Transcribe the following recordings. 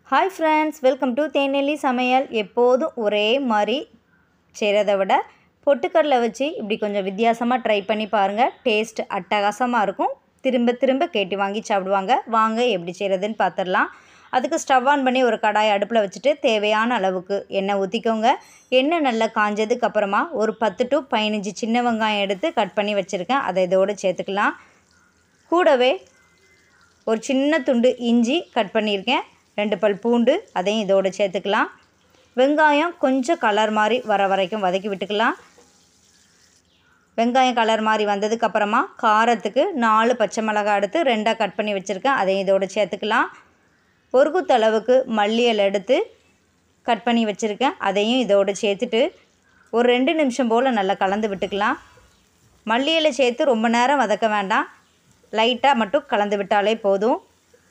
hi friends welcome to தேனெல்லி சமையல் எப்போதும் ஒரே மாதிரி செய்கிறத விட பொட்டுக்கடலை வச்சு இப்படி கொஞ்சம் வித்தியாசமாக ட்ரை பண்ணி பாருங்கள் டேஸ்ட் அட்டகாசமாக இருக்கும் திரும்ப திரும்ப கேட்டு வாங்கி சாப்பிடுவாங்க வாங்க எப்படி செய்கிறதுன்னு பார்த்துடலாம் அதுக்கு ஸ்டவ் ஆன் பண்ணி ஒரு கடாய் அடுப்பில் வச்சுட்டு தேவையான அளவுக்கு எண்ணெய் ஊற்றிக்கோங்க எண்ணெய் நல்லா காஞ்சதுக்கு அப்புறமா ஒரு பத்து டு பதினஞ்சு சின்ன வெங்காயம் எடுத்து கட் பண்ணி வச்சுருக்கேன் அதை இதோடு சேர்த்துக்கலாம் கூடவே ஒரு சின்ன துண்டு இஞ்சி கட் பண்ணியிருக்கேன் ரெண்டு பல் பூண்டு அதையும் இதோடு சேர்த்துக்கலாம் வெங்காயம் கொஞ்சம் கலர் மாதிரி வர வரைக்கும் வதக்கி விட்டுக்கலாம் வெங்காயம் கலர் மாதிரி வந்ததுக்கப்புறமா காரத்துக்கு நாலு பச்சை மிளகாய் எடுத்து ரெண்டாக கட் பண்ணி வச்சுருக்கேன் அதையும் இதோடு சேர்த்துக்கலாம் ஒரு குத்து அளவுக்கு மல்லி இலை எடுத்து கட் பண்ணி வச்சுருக்கேன் அதையும் இதோடு சேர்த்துட்டு ஒரு ரெண்டு நிமிஷம் போல் நல்லா கலந்து விட்டுக்கலாம் மல்லி இலை சேர்த்து ரொம்ப நேரம் வதக்க வேண்டாம் லைட்டாக மட்டும் கலந்து விட்டாலே போதும்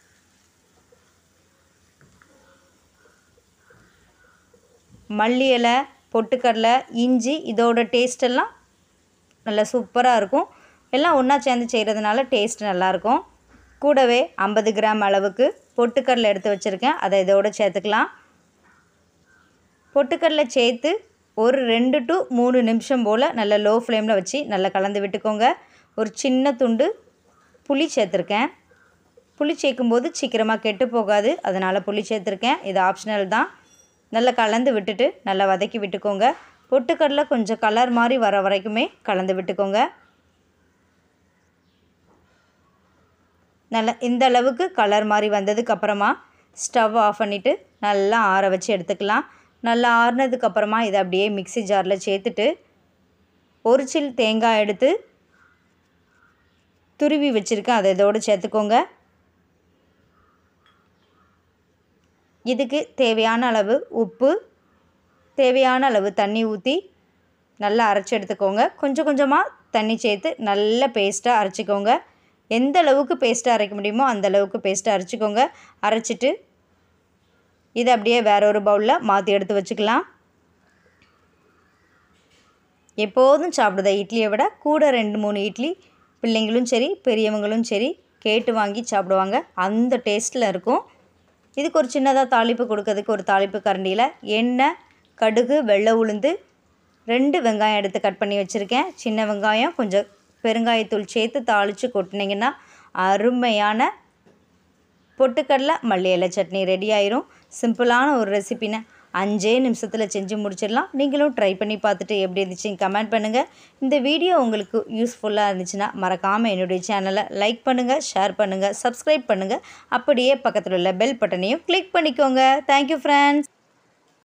மல்லி இலை பொட்டுக்கடலை இஞ்சி இதோட டேஸ்டெல்லாம் நல்லா சூப்பராக இருக்கும் எல்லாம் ஒன்றா சேர்ந்து செய்கிறதுனால டேஸ்ட் நல்லாயிருக்கும் கூடவே ஐம்பது கிராம் அளவுக்கு பொட்டுக்கடலை எடுத்து வச்சுருக்கேன் அதை இதோடு சேர்த்துக்கலாம் பொட்டுக்கடலை சேர்த்து ஒரு ரெண்டு டு மூணு நிமிஷம் போல் நல்லா லோ ஃப்ளேமில் வச்சு நல்லா கலந்து விட்டுக்கோங்க ஒரு சின்ன துண்டு புளி சேர்த்துருக்கேன் புளி சேர்க்கும்போது சீக்கிரமாக கெட்டு போகாது அதனால் புளி சேர்த்துருக்கேன் இது ஆப்ஷனல் தான் நல்லா கலந்து விட்டுட்டு நல்லா வதக்கி விட்டுக்கோங்க பொட்டுக்கடலை கொஞ்சம் கலர் மாதிரி வர வரைக்குமே கலந்து விட்டுக்கோங்க நல்லா இந்த அளவுக்கு கலர் மாதிரி வந்ததுக்கப்புறமா ஸ்டவ் ஆஃப் பண்ணிவிட்டு நல்லா ஆற வச்சு எடுத்துக்கலாம் நல்லா ஆறுனதுக்கப்புறமா இதை அப்படியே மிக்சி ஜாரில் சேர்த்துட்டு ஒரு சில் தேங்காய் எடுத்து துருவி வச்சுருக்கேன் அதை இதோடு சேர்த்துக்கோங்க இதுக்கு தேவையான அளவு உப்பு தேவையான அளவு தண்ணி ஊற்றி நல்லா அரைச்சி எடுத்துக்கோங்க கொஞ்சம் கொஞ்சமாக தண்ணி சேர்த்து நல்ல பேஸ்ட்டாக அரைச்சிக்கோங்க எந்த அளவுக்கு பேஸ்ட்டாக அரைக்க முடியுமோ அந்த அளவுக்கு பேஸ்ட்டாக அரைச்சிக்கோங்க அரைச்சிட்டு இதை அப்படியே வேற ஒரு பவுலில் மாற்றி எடுத்து வச்சுக்கலாம் எப்போதும் சாப்பிடுத இட்லியை விட கூட ரெண்டு மூணு இட்லி பிள்ளைங்களும் சரி பெரியவங்களும் சரி கேட்டு வாங்கி சாப்பிடுவாங்க அந்த டேஸ்ட்டில் இருக்கும் இதுக்கு ஒரு சின்னதாக தாளிப்பு கொடுக்கறதுக்கு ஒரு தாளிப்பு கரண்டியில் எண்ணெய் கடுகு வெள்ளை உளுந்து ரெண்டு வெங்காயம் எடுத்து கட் பண்ணி வச்சுருக்கேன் சின்ன வெங்காயம் கொஞ்சம் பெருங்காயத்தூள் சேர்த்து தாளித்து கொட்டினீங்கன்னா அருமையான பொட்டுக்கடலை மல்லி இலை சட்னி ரெடி ஆயிரும் சிம்பிளான ஒரு ரெசிபினை அஞ்சே நிமிஷத்தில் செஞ்சு முடிச்சிடலாம் நீங்களும் ட்ரை பண்ணி பார்த்துட்டு எப்படி இருந்துச்சுன்னு கமெண்ட் பண்ணுங்கள் இந்த வீடியோ உங்களுக்கு யூஸ்ஃபுல்லாக இருந்துச்சுன்னா மறக்காமல் என்னுடைய சேனலை லைக் பண்ணுங்கள் ஷேர் பண்ணுங்கள் சப்ஸ்கிரைப் பண்ணுங்கள் அப்படியே பக்கத்தில் உள்ள பெல் பட்டனையும் கிளிக் பண்ணிக்கோங்க தேங்க்யூ ஃப்ரெண்ட்ஸ்